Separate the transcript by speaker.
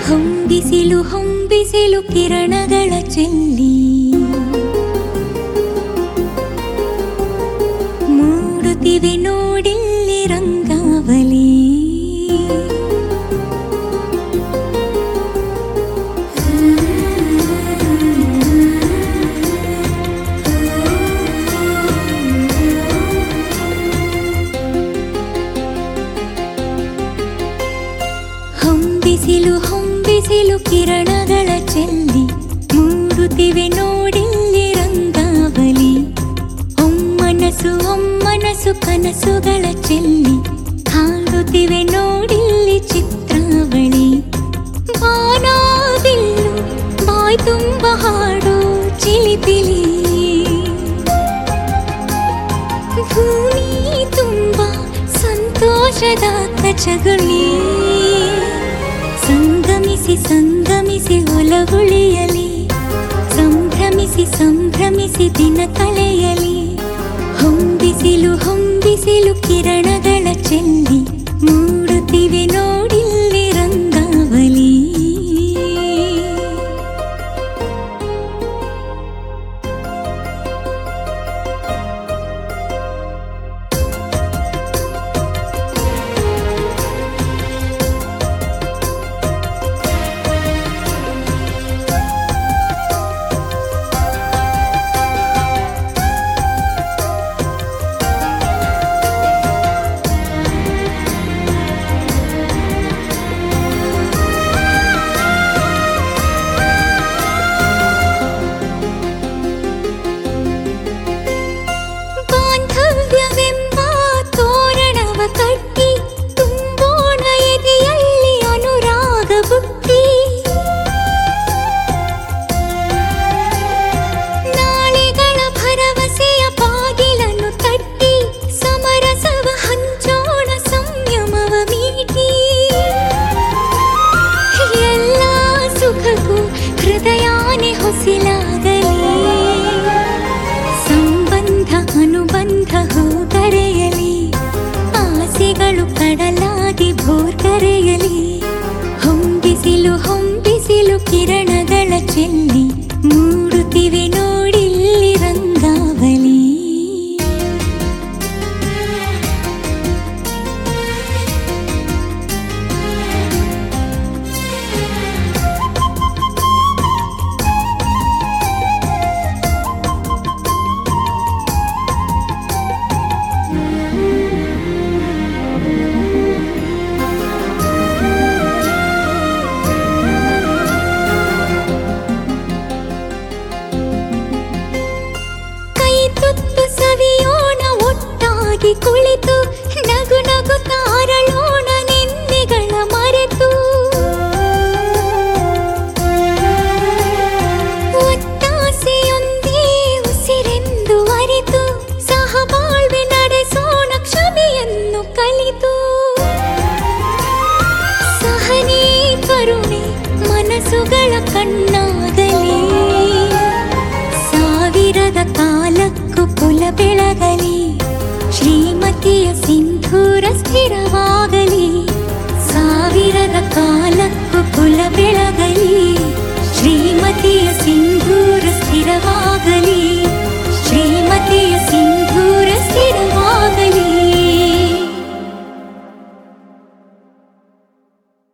Speaker 1: ಹೊಂಬಿಸಿಲು ಹೊಂಬಿಸಿಲು ಕಿರಣಗಳ ಚೆಲ್ಲಿ ಮೂಡುತ್ತಿವೆ ನೋಡಿಲ್ಲಿ ರಂಗಾವಲಿ ಹೊಂಬಿಸಿಲು ಹೊಂಬಿಸಿಲು ಕಿರಣಗಳ ಚೆಲ್ಲಿ ಮೂಡುತ್ತಿವೆ ನೋಡಿಲ್ಲಿ ರಂಗಾವಲಿ ಒಮ್ಮನಸು ಒಮ್ಮನಸು ಕನಸುಗಳ ಚೆಲ್ಲಿ ಹಾಡುತ್ತಿವೆ ನೋಡಿಲ್ಲಿ ಚಿತ್ರಾವಳಿ ಬಾನಾದಿಲ್ಲು ಬಾಯ್ ತುಂಬ ಹಾಡು ಚಿಲಿಪಿಲಿ ಭೂಮಿ ತುಂಬ ಸಂತೋಷದ ಕಚಗುಳಿ ಸಂಗಮಿಸಿ ಸಂಗಮಿಸಿ ಒಲಗುಳಿಯಲಿ ಸಂಭ್ರಮಿಸಿ ಸಂಭ್ರಮಿಸಿ ದಿನ ಕಳೆಯಲಿ ಹೊಂಬಿಸಿಲು ಹೊಂಬಿಸಿಲು ಕಿರಣಗಳ ಚೆಲ್ಲಿ ಮೂಡುತ್ತಿವೆ ನೋಡಿಲ್ಲಿ ರಂಗಾವಲಿ ಬಾಂಧವ್ಯವೆಂಬ ತೋರಣವ ಕಟ್ಟಿ ತುಂಬೋಣ ಎದೆಯಲ್ಲಿ ಅನುರಾಗ ಬುಟ್ಟಿ ನಾಳೆಗಳ ಭರವಸೆಯ ಬಾಗಿಲನ್ನು ತಟ್ಟಿ ಸಮರಸವ ಹಂಚೋಣ ಸಂಯಮವ ಮೀಟಿ ಎಲ್ಲ ಸುಖಕ್ಕೂ ಹೃದಯಾನೆ ಹೊಸಿಲಾಗಲಿ ಸಂಬಂಧ ಅನುಬಂಧ ಹೋಗರೆಯಲಿ ಆಸೆಗಳು ಕಡಲಾಗಿ ಭೋರ್ಗರೆಯಲಿ ಹೊಂಬಿಸಿಲು ಹೊಂಬಿಸಿಲು ಕಿರಣಗಳ ಚೆಲ್ಲಿ ಮೂಡುತ್ತಿವೆ ನೋಡಿಲ್ಲಿ ರಂಗಾವಲಿ ಕೈ ತುತ್ತು ಸವಿಯೋಣ ಒಟ್ಟಾಗಿ ಕುಳಿತು ನಗು ನಗು ತಾರಳೋಣ ನಿನ್ನೆಗಳ ಮರೆತು ಒತ್ತಾಸೆಯೊಂದೇ ಉಸಿರೆಂದು ಅರಿತು ಸಹಬಾಳ್ವೆ ನಡೆಸೋಣ ಕ್ಷಮೆಯನ್ನು ಕಲಿತು ಸಹನೆ ಕರುಣೆ ಮನಸ್ಸುಗಳ ಕಣ್ಣಾಗಲಿ ಸಾವಿರದ ಕಾಲಕ್ಕೂ ಕುಲ ಬೆಳಗಲಿ ಶ್ರೀಮತಿಯ ಸಿಂಧೂರ ಸ್ಥಿರವಾಗಲಿ ಸಾವಿರದ ಕಾಲಕ್ಕೂ ಕುಲ ಬೆಳಗಲಿ